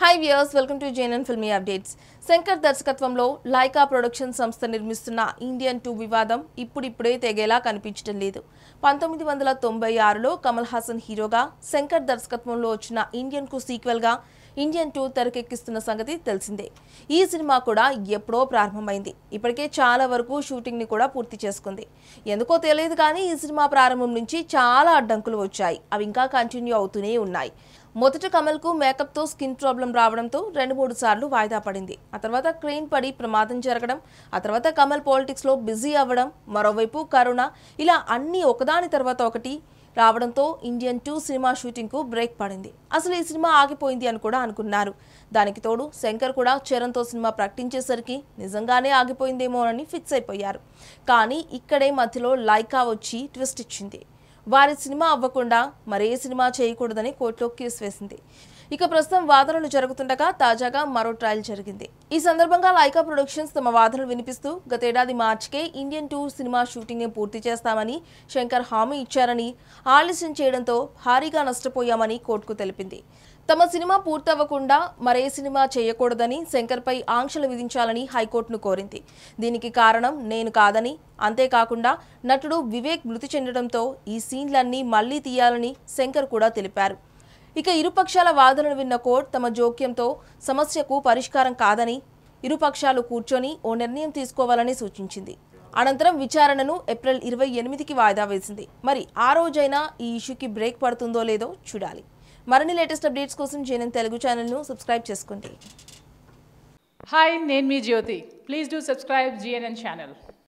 hi viewers welcome to JNN filmy updates Shankar దర్శకత్వంలో Lyca production సంస్థ నిర్మిస్తున్న ఇండియన్ టూ వివాదం ఇప్పుడిప్పుడే తెగేలా కనిపించడం లేదు పంతొమ్మిది వందల తొంభై ఆరులో కమల్ హాసన్ హీరోగా శంకర్ దర్శకత్వంలో వచ్చిన ఇండియన్ కు సీక్వెల్గా ఇండియన్ టూ తెరకెక్కిస్తున్న సంగతి తెలిసిందే ఈ సినిమా కూడా ఎప్పుడో ప్రారంభమైంది ఇప్పటికే చాలా వరకు షూటింగ్ ని కూడా పూర్తి చేసుకుంది ఎందుకో తెలియదు కానీ ఈ సినిమా ప్రారంభం నుంచి చాలా అడ్డంకులు వచ్చాయి అవి ఇంకా కంటిన్యూ అవుతూనే ఉన్నాయి మొదట కమల్ కు మేకప్ తో స్కిన్ ప్రాబ్లం రావడంతో రెండు మూడు సార్లు వాయిదా పడింది ఆ తర్వాత క్రెయిన్ పడి ప్రమాదం జరగడం ఆ తర్వాత కమల్ పాలిటిక్స్ లో బిజీ అవ్వడం మరోవైపు కరోనా ఇలా అన్ని ఒకదాని తర్వాత ఒకటి రావడంతో ఇండియన్ టూ సినిమా షూటింగ్ కు బ్రేక్ పడింది అసలు ఈ సినిమా ఆగిపోయింది అని కూడా అనుకున్నారు దానికి తోడు శంకర్ కూడా చరణ్తో సినిమా ప్రకటించేసరికి నిజంగానే ఆగిపోయిందేమోనని ఫిక్స్ అయిపోయారు కానీ ఇక్కడే మధ్యలో లైకా వచ్చి ట్విస్ట్ ఇచ్చింది వారి సినిమా అవ్వకుండా మరే సినిమా చేయకూడదని కోర్టులో కేసు వేసింది ఇక ప్రస్తుతం వాదనలు జరుగుతుండగా తాజాగా మరో ట్రయల్ జరిగింది ఈ సందర్భంగా లైకా ప్రొడక్షన్స్ తమ వాదనలు వినిపిస్తూ గతేడాది మార్చికే ఇండియన్ టూ సినిమా షూటింగ్ ని పూర్తి చేస్తామని శంకర్ హామీ ఇచ్చారని ఆలస్యం చేయడంతో భారీగా నష్టపోయామని కోర్టుకు తెలిపింది తమ సినిమా పూర్తవ్వకుండా మరే సినిమా చేయకూడదని శంకర్పై ఆంక్షలు విధించాలని హైకోర్టును కోరింది దీనికి కారణం నేను కాదని అంతేకాకుండా నటుడు వివేక్ మృతి చెందడంతో ఈ సీన్లన్నీ మళ్లీ తీయాలని శంకర్ కూడా తెలిపారు ఇక ఇరుపక్షాల వాదనలు విన్న కోర్టు తమ జోక్యంతో సమస్యకు పరిష్కారం కాదని ఇరుపక్షాలు కూర్చొని ఓ నిర్ణయం తీసుకోవాలని సూచించింది అనంతరం విచారణను ఏప్రిల్ ఇరవై ఎనిమిదికి వాయిదా వేసింది మరి ఆ రోజైనా ఈ ఇష్యూకి బ్రేక్ పడుతుందో లేదో చూడాలి మరిన్ని లేటెస్ట్ అప్డేట్స్ కోసం జేఎన్ఎన్ తెలుగు ఛానల్ను సబ్స్క్రైబ్ చేసుకోండి హాయ్ నేను మీ Jyothi please do subscribe GNN channel